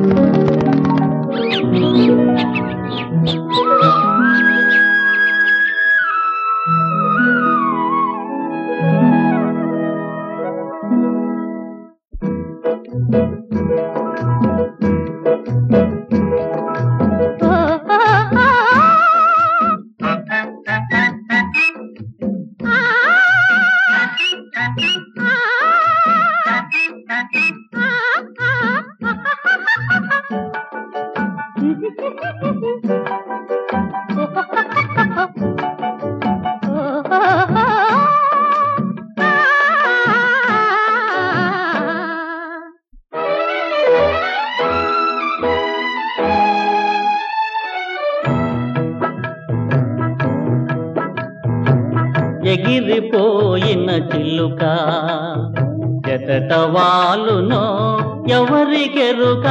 ఎగిరిపోయిన చిల్లుక ఎతట వాలునో ఎవరికెరుక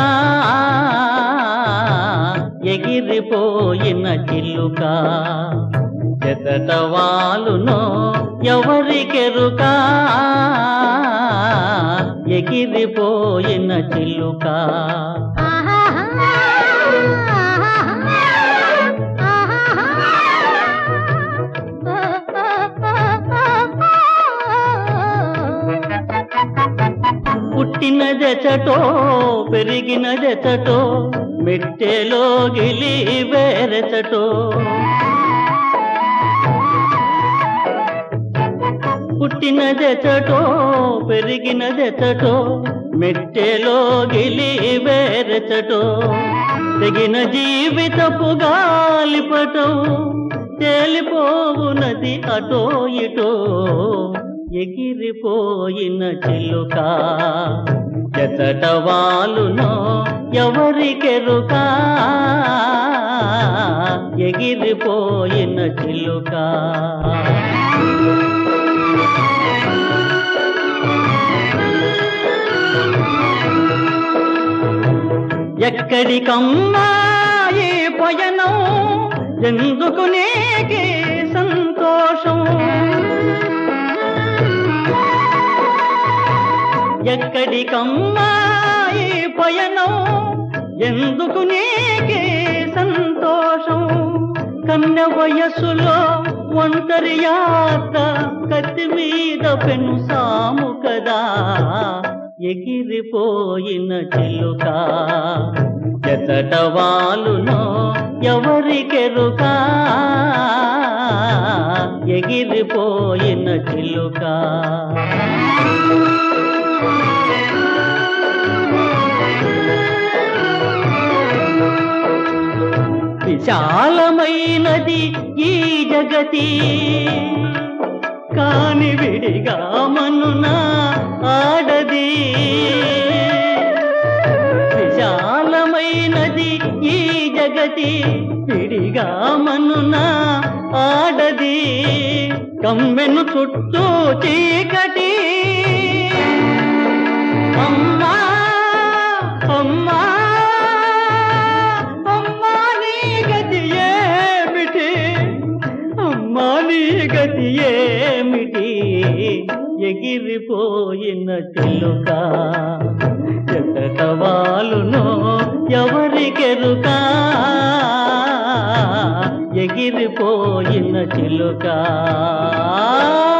ఎగిరిపోయిన చిల్లుక ఎతట వాలునో ఎవరికెరుక ఎగిరిపోయిన చిల్లుక పుట్టిన జచటో పెరిగిన జచటో మెట్టెలో గిలి వేరెచటో పుట్టిన జచటో పెరిగిన జచటో మెట్టెలో గిలి వేరెచటో తెగిన జీవితపు గాలిపటం తేలిపోవునది అటో ఇటో ఎగిరిపోయిన చిలుక ఎతట వాలునో ఎవరికెరుక ఎగిరిపోయిన చిలుక ఎక్కడికమ్మా ఈ పయనం ఎందుకు నీకే సంతోషం ఎక్కడికమ్మా ఈ పయనం ఎందుకు నీకే సంతోషం కన్న వయస్సులో ఒంటరి యాత్ర కత్తి మీద పెను సాము కదా ఎగిరిపోయిన చిలుక ఎతట వాలునో ఎవరికెరుక ఎగిరిపోయిన చిలుక విశాలమైనది ఈ జగతి కాని విడిగా మనున ఆడది విశాలమైనది ఈ జగతి విడిగా మనున ఆడది కమ్మెను చుట్టూ చీకటి అమ్మా అమ్మా అమ్మా నీ గతి ఏమిటి అమ్మా నీ గతి ఏమిటి ఎగిరిపోయిన చిలుక ఎతట వాలునో ఎవరికెరుక ఎగిరిపోయిన చిలుక